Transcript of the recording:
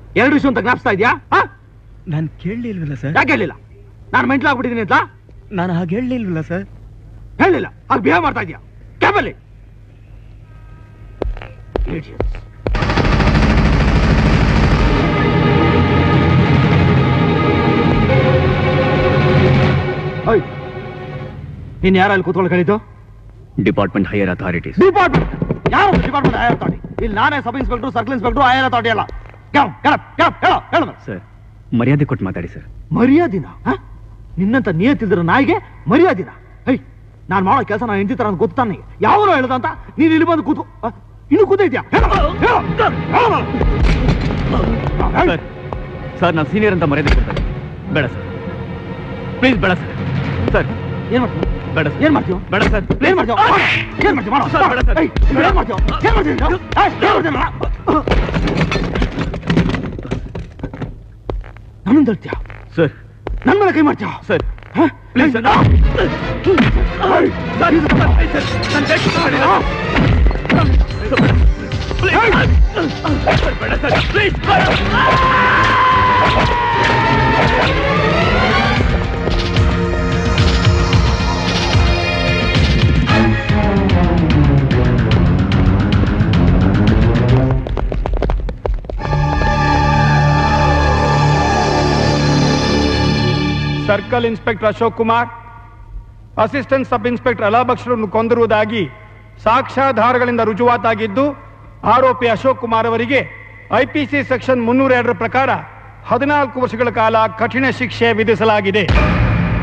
ಎರಡು ವಿಷಯ ಅಂತ ಜ್ಞಾಪಿಸ್ತಾ ಇದೆಯಾ ನಾನು ಕೇಳಲಿಲ್ವಲ್ಲ ಸರ್ ಯಾಕೆ ಹೇಳಿಲ್ಲ ನಾನು ಮೆಂಟ್ಲ್ ಆಗ್ಬಿಟ್ಟಿದ್ದೀನಿ ಅಂತ ನಾನು ಹಾಗೆ ಹೇಳಲಿಲ್ವಲ್ಲ ಸರ್ ಹೇಳಿಲ್ಲ ಹಾಗೆ ಬಿಹೇವ್ ಮಾಡ್ತಾ ಇದೀಯಾ ಕ್ಯಾಬಲ್ಲಿ ನೀನ್ ಯಾರು ಅಲ್ಲಿ ಕೂತ್ಕೊಳ್ಳಿ ಕಳೀತು ಡಿಪಾರ್ಟ್ಮೆಂಟ್ ಹೈಯರ್ ಅಥಾರಿಟೀಸ್ ಡಿಪಾರ್ಟ್ಮೆಂಟ್ ಯಾರು ಡಿಪಾರ್ಟ್ಮೆಂಟ್ ಆಯರ್ ಅಥಾರಿಟಿ ಇಲ್ಲಿ ನಾನೇ sub inspector circle inspector higher authority ಅಲ್ಲ ಕೆಳಪ್ ಕೆಳಪ್ ಕೆಳಪ್ ಹೇಳೋ ಹೇಳು ಸರ್ ಮರ್ಯಾದೆ ಕೊಟ್ಟು ಮಾತಾಡಿ ಸರ್ ಮರ್ಯಾದಿನ ಹ? ನಿನ್ನಂತ ನಿಯತ್ತಿದ್ರ ನಾಯಿಗೆ ಮರ್ಯಾದಿನ ಹೈ ನಾನ್ ಮಾಡೋ ಕೆಲಸ ನಾನು ಹೆಂಡತಿ ತರ ಅಂತ ಗೊತ್ತು ನನಗೆ ಯಾವನೋ ಹೇಳ್ದ ಅಂತ ನೀನ್ ಇಲ್ಲಿ ಬಂದು ಕೂತು ಅ, ಇನ್ನು ಕೂತೈದ್ಯಾ ಹೇಳು, ಹೇಳು, ಹೇಳು. ಸರ್ ಸರ್ ನಾನು ಸೀನಿಯರ್ ಅಂತ ಮರ್ಯಾದೆ ಕೊಡ್ತಾರೆ ಬೇಡ ಸರ್ ಪ್ಲೀಸ್ ಬೇಡ ಸರ್ ಸರ್ ಏನ್ ಮಾಡ್ತೀವಿ ಬೇಡ ಸರ್ ಏನ್ ಮಾಡ್ತೀವಿ ಬೇಡ ಸರ್ ಏನ್ ಮಾಡ್ತೀವಿ ಏನ್ ಮಾಡ್ತೀವಿ ಮಾಡೋ ಸರ್, ಬೇಡ ಸರ್. ಏಯ್, ಏನ್ ಮಾಡ್ತೀವಿ ಏನ್ ಮಾಡ್ತೀವಿ ನೀನು? ಏಯ್, ಏನ್ ಮಾಡ್ತೀವಿ ಮಾಡು? ನನ್ನನ್ನು ತಳ್ತೀಯ ಸರ್ ನನ್ನ ಮೇಲೆ ಕೈ ಮಾಡ್ತೀಯ ಸರ್ ಹ? ಪ್ಲೀಸ್ ಸರ್ ಏಯ್, circle inspector Ashok Kumar assistant sub inspector ಅಲಾಬಕ್ಷರನ್ನು ಕೊಂದಿರುವುದಾಗಿ ಸಾಕ್ಷ್ಯಾಧಾರಗಳಿಂದ ರುಜುವಾತಾಗಿದ್ದು ಆರೋಪಿ ಅಶೋಕ್ ಕುಮಾರ್ ಅವರಿಗೆ ಐಪಿಸಿ ಸೆಕ್ಷನ್ ಮುನ್ನೂರ ಎರಡರ ಪ್ರಕಾರ ಹದಿನಾಲ್ಕು ವರ್ಷಗಳ ಕಾಲ ಕಠಿಣ ಶಿಕ್ಷೆ ವಿಧಿಸಲಾಗಿದೆ